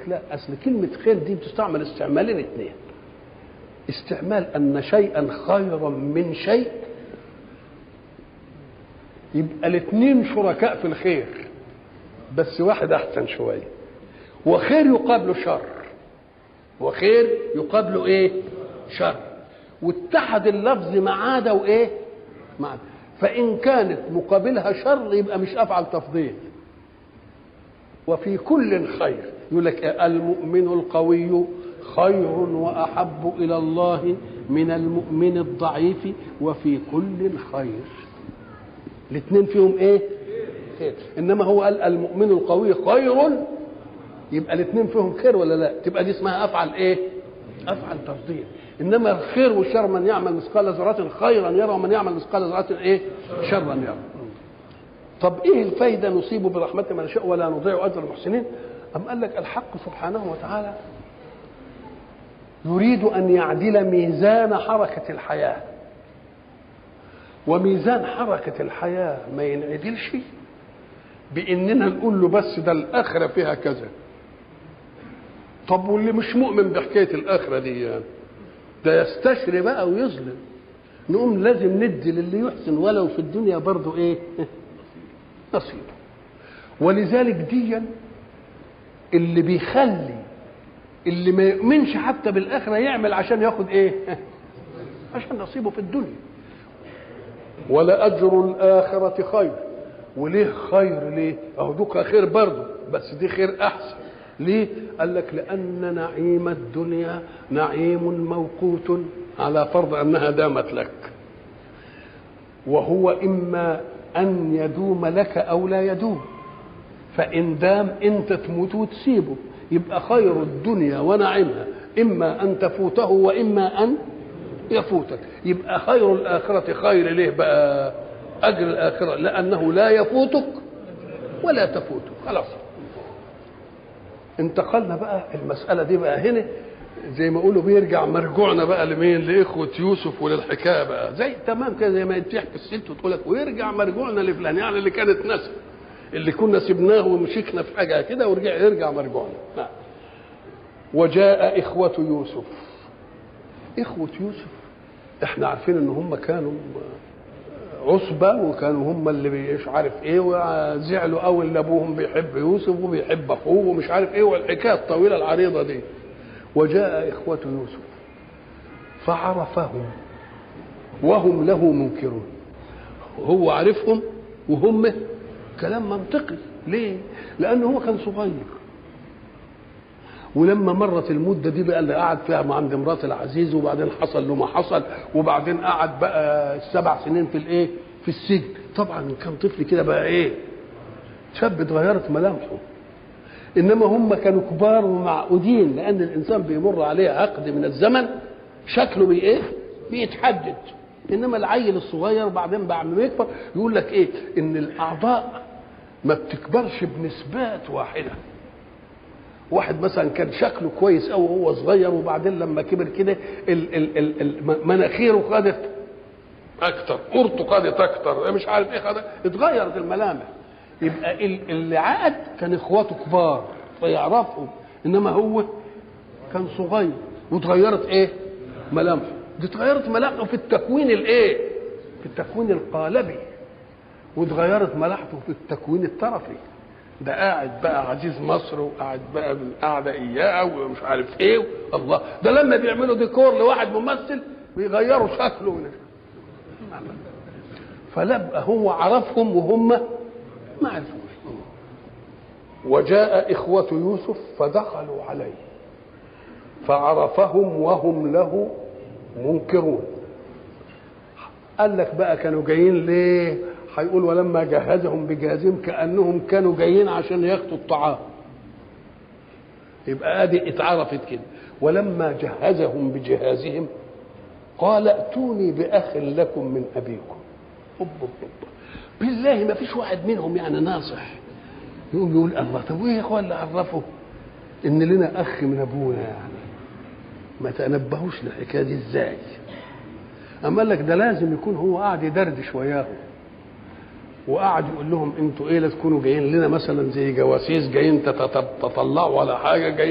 لا اصل كلمه خير دي بتستعمل استعمالين اثنين استعمال ان شيئا خيرا من شيء يبقى الاثنين شركاء في الخير بس واحد احسن شويه وخير يقابله شر وخير يقابله ايه شر واتحد اللفظ مع عاده وايه مع عادة. فان كانت مقابلها شر يبقى مش افعل تفضيل وفي كل خير يقول لك المؤمن القوي خير واحب الى الله من المؤمن الضعيف وفي كل خير الاثنين فيهم ايه خير انما هو قال المؤمن القوي خير يبقى الاثنين فيهم خير ولا لا تبقى دي اسمها افعل ايه افعل تفضيل انما الخير والشر من يعمل مثقال ذره خيرا يرى ومن يعمل مثقال ذره ايه شرا يرى طب ايه الفايده نصيب برحمه من نشاء ولا نضيع اجر المحسنين ام قال لك الحق سبحانه وتعالى يريد ان يعدل ميزان حركه الحياه وميزان حركه الحياه ما ينعدلش باننا نقول له بس ده الاخره فيها كذا طب واللي مش مؤمن بحكايه الاخره دي يعني ده يستشري بقى ويظلم نقوم لازم ندي للي يحسن ولو في الدنيا برضه ايه نصيبه ولذلك ديا اللي بيخلي اللي ما يؤمنش حتى بالاخره يعمل عشان ياخد ايه عشان نصيبه في الدنيا ولاجر الاخره خير وليه خير ليه اهو دوك خير برضه بس دي خير احسن ليه قال لك لان نعيم الدنيا نعيم موقوت على فرض انها دامت لك وهو اما ان يدوم لك او لا يدوم فان دام انت تموت وتسيبه يبقى خير الدنيا ونعيمها اما ان تفوته واما ان يفوتك يبقى خير الاخره خير ليه بقى اجر الاخره لانه لا يفوتك ولا تفوتك خلاص انتقلنا بقى المساله دي بقى هنا زي ما يقولوا بيرجع مرجوعنا بقى لمين لاخوه يوسف وللحكايه بقى زي تمام كده زي ما تحكي الست وتقول لك ويرجع مرجوعنا لفلان يعني اللي كانت نسب اللي كنا سبناه ومشيكنا في حاجه كده ورجع يرجع مرجوعنا نعم وجاء اخوه يوسف اخوه يوسف احنا عارفين ان هم كانوا عصبة وكانوا هم اللي مش عارف ايه وزعلوا قوي ان ابوهم بيحب يوسف وبيحب اخوه ومش عارف ايه والحكايه الطويله العريضه دي وجاء اخوة يوسف فعرفهم وهم له منكرون هو عارفهم وهم كلام منطقي ليه؟ لأنه هو كان صغير ولما مرت المده دي بقى اللي قعد فيها مع عند مرات العزيز وبعدين حصل له ما حصل وبعدين قعد بقى السبع سنين في الايه في السجن طبعا كان طفل كده بقى ايه شاب اتغيرت ملامحه انما هم كانوا كبار ومعقودين لان الانسان بيمر عليه عقد من الزمن شكله بي ايه بيتحدد انما العيل الصغير بعدين بعد ما يكبر يقول لك ايه ان الاعضاء ما بتكبرش بنسبات واحده واحد مثلا كان شكله كويس قوي وهو صغير وبعدين لما كبر كده مناخيره خدت اكتر قرطه خدت اكتر مش عارف ايه خدت اتغيرت الملامح يبقى اللي عقد كان اخواته كبار فيعرفهم انما هو كان صغير واتغيرت ايه ملامحه دي اتغيرت ملامحه في التكوين الايه في التكوين القالبي واتغيرت ملامحه في التكوين الطرفي ده قاعد بقى عزيز مصر وقاعد بقى قاعده اياه ومش عارف ايه الله ده لما بيعملوا ديكور لواحد ممثل بيغيروا شكله فلا هو عرفهم وهم ما عرفوش وجاء إخوة يوسف فدخلوا عليه فعرفهم وهم له منكرون قال لك بقى كانوا جايين ليه هيقول ولما جهزهم بجهازهم كانهم كانوا جايين عشان ياخدوا الطعام يبقى ادي اتعرفت كده ولما جهزهم بجهازهم قال ائتوني باخ لكم من ابيكم أوب أوب أوب. بالله ما فيش واحد منهم يعني ناصح يقوم يقول الله طب وايه يا اخوان اللي عرفوا ان لنا اخ من ابونا يعني ما تنبهوش للحكايه دي ازاي اما قال لك ده لازم يكون هو قاعد يدردش وياهم وقعد يقول لهم انتوا ايه لا تكونوا جايين لنا مثلا زي جواسيس جايين تطلعوا على حاجه جايين